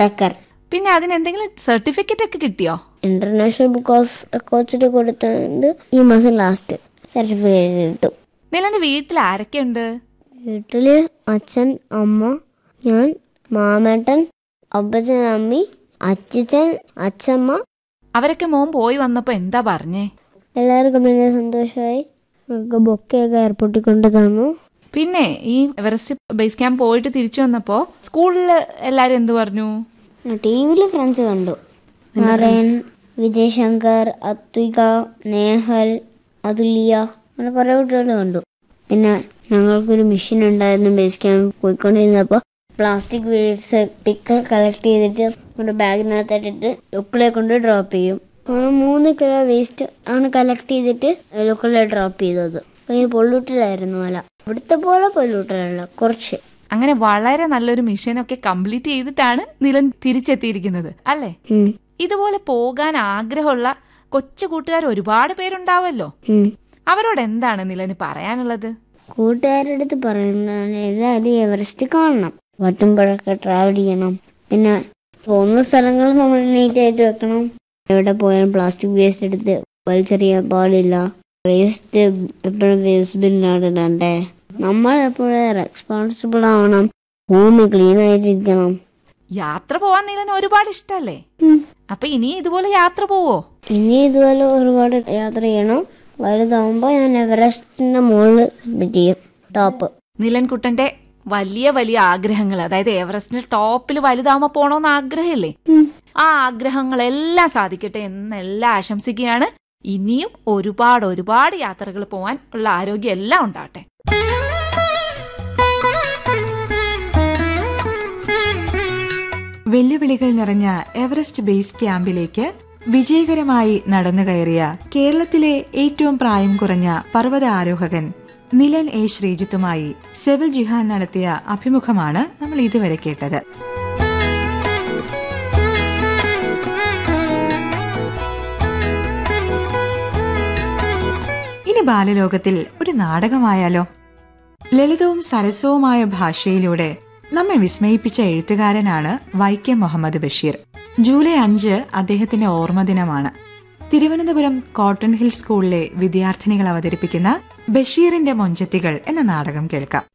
Trekker പിന്നെ അതിന് എന്തെങ്കിലും സർട്ടിഫിക്കറ്റ് ഒക്കെ കിട്ടിയോ ഇന്റർനാഷണൽ ബുക്ക് ഓഫ് റെക്കോർഡ്സിൽ കൊടുത്തുകൊണ്ട് ഈ മാസം ലാസ്റ്റ് സർട്ടിഫിക്കറ്റ് കിട്ടും നിലന്റെ വീട്ടിൽ ആരൊക്കെയുണ്ട് വീട്ടില് അച്ഛൻ അമ്മ ഞാൻ മാമേട്ടൻ അപ്പച്ചൻ അമ്മി അച്ഛൻ അച്ഛമ്മ അവരൊക്കെ മോൻ പോയി വന്നപ്പോ എന്താ പറഞ്ഞേ എല്ലാവർക്കും ഭയങ്കര സന്തോഷമായി നമുക്ക് ബൊക്കെയൊക്കെ എയർപോർട്ടിൽ കൊണ്ട് തന്നു പിന്നെ ഈ എവറസ്റ്റ് ബേസ് ക്യാമ്പ് പോയിട്ട് തിരിച്ചു വന്നപ്പോ സ്കൂളിൽ എല്ലാരും എന്ത് പറഞ്ഞു ടി വിയിൽ ഫ്രണ്ട്സ് കണ്ടു നാരായൺ വിജയ് ശങ്കർ അത്വിക നേഹൽ അതുല്യ അങ്ങനെ കുറേ കുട്ടികൾ കണ്ടു പിന്നെ ഞങ്ങൾക്കൊരു മെഷീൻ ഉണ്ടായിരുന്നു ബേസ് ക്യാമ്പ് പോയിക്കൊണ്ടിരുന്നപ്പോൾ പ്ലാസ്റ്റിക് വേസ്റ്റ് പിക്കൾ കളക്ട് ചെയ്തിട്ട് നമ്മുടെ ബാഗിനകത്തിട്ടിട്ട് ലുക്കിലെ കൊണ്ട് ഡ്രോപ്പ് ചെയ്യും അങ്ങനെ മൂന്ന് കിലോ വേസ്റ്റ് ആണ് കളക്ട് ചെയ്തിട്ട് ലുക്കിലെ ഡ്രോപ്പ് ചെയ്തത് ഭയങ്കര പൊള്യൂട്ടഡ് ആയിരുന്നു മല ഇവിടുത്തെ പോലെ പൊള്യൂട്ടഡ് അല്ല കുറച്ച് അങ്ങനെ വളരെ നല്ലൊരു മിഷനൊക്കെ കംപ്ലീറ്റ് ചെയ്തിട്ടാണ് നിലൻ തിരിച്ചെത്തിയിരിക്കുന്നത് അല്ലേ ഉം. ഇതുപോലെ പോകാൻ ആഗ്രഹമുള്ള കൊച്ചു കൂട്ടുകാർ ഒരുപാട് പേരുണ്ടാവല്ലോ ഉം. അവരോട് എന്താണ് നിലന് പറയാനുള്ളത് കൂട്ടുകാരുടെ അടുത്ത് പറയുന്നതാണ് എല്ലാവരും എവറസ്റ്റ് കാണണം വട്ടുമ്പോഴൊക്കെ ട്രാവൽ ചെയ്യണം പിന്നെ പോകുന്ന സ്ഥലങ്ങൾ നമ്മൾ നീറ്റ് ആയിട്ട് വെക്കണം എവിടെ പോയാലും പ്ലാസ്റ്റിക് വേസ്റ്റ് എടുത്ത് വലിച്ചെറിയാൻ പാടില്ല വേസ്റ്റ് എപ്പോഴും വേസ്റ്റ് ബിന്നിലാണ് ഇടണ്ടേ നമ്മൾ എപ്പോഴും റെസ്പോൺസിബിൾ ആവണം ഭൂമി ക്ലീൻ ആയിട്ടിരിക്കണം യാത്ര പോവാൻ നിലൻ ഒരുപാട് ഇഷ്ടല്ലേ ഉം. അപ്പൊ ഇനി ഇതുപോലെ യാത്ര പോവോ ഇനി ഇതുപോലെ ഒരുപാട് യാത്ര ചെയ്യണം വലുതാവുമ്പോൾ ഞാൻ എവറസ്റ്റിന്റെ മുകളിൽ സബ്മിറ്റ് ചെയ്യും ടോപ്പ് നിലൻകുട്ടന്റെ വലിയ വലിയ ആഗ്രഹങ്ങൾ അതായത് എവറസ്റ്റിന്റെ ടോപ്പിൽ വലുതാവുമ്പോ പോണോന്ന് ആഗ്രഹമില്ലേ ആ ആഗ്രഹങ്ങളെല്ലാം സാധിക്കട്ടെ എന്നെല്ലാം ആശംസിക്കുകയാണ് ഇനിയും ഒരുപാട് ഒരുപാട് യാത്രകൾ പോവാൻ ഉള്ള ആരോഗ്യം എല്ലാം ഉണ്ടാവട്ടെ വെല്ലുവിളികൾ നിറഞ്ഞ എവറസ്റ്റ് ബേസ് ക്യാമ്പിലേക്ക് വിജയകരമായി നടന്നു കയറിയ കേരളത്തിലെ ഏറ്റവും പ്രായം കുറഞ്ഞ പർവ്വത ആരോഹകൻ നിലൻ എ ശ്രീജിത്തുമായി സെവിൽ ജിഹാൻ നടത്തിയ അഭിമുഖമാണ് നമ്മൾ ഇതുവരെ കേട്ടത് ഇനി ബാലലോകത്തിൽ ഒരു നാടകമായാലോ ലളിതവും സരസവുമായ ഭാഷയിലൂടെ നമ്മെ വിസ്മയിപ്പിച്ച എഴുത്തുകാരനാണ് വൈക്കം മുഹമ്മദ് ബഷീർ ജൂലൈ അഞ്ച് അദ്ദേഹത്തിന്റെ ഓർമ്മദിനമാണ് തിരുവനന്തപുരം കോട്ടൺ ഹിൽ സ്കൂളിലെ വിദ്യാർത്ഥിനികൾ അവതരിപ്പിക്കുന്ന ബഷീറിന്റെ മൊഞ്ചത്തികൾ എന്ന നാടകം കേൾക്കാം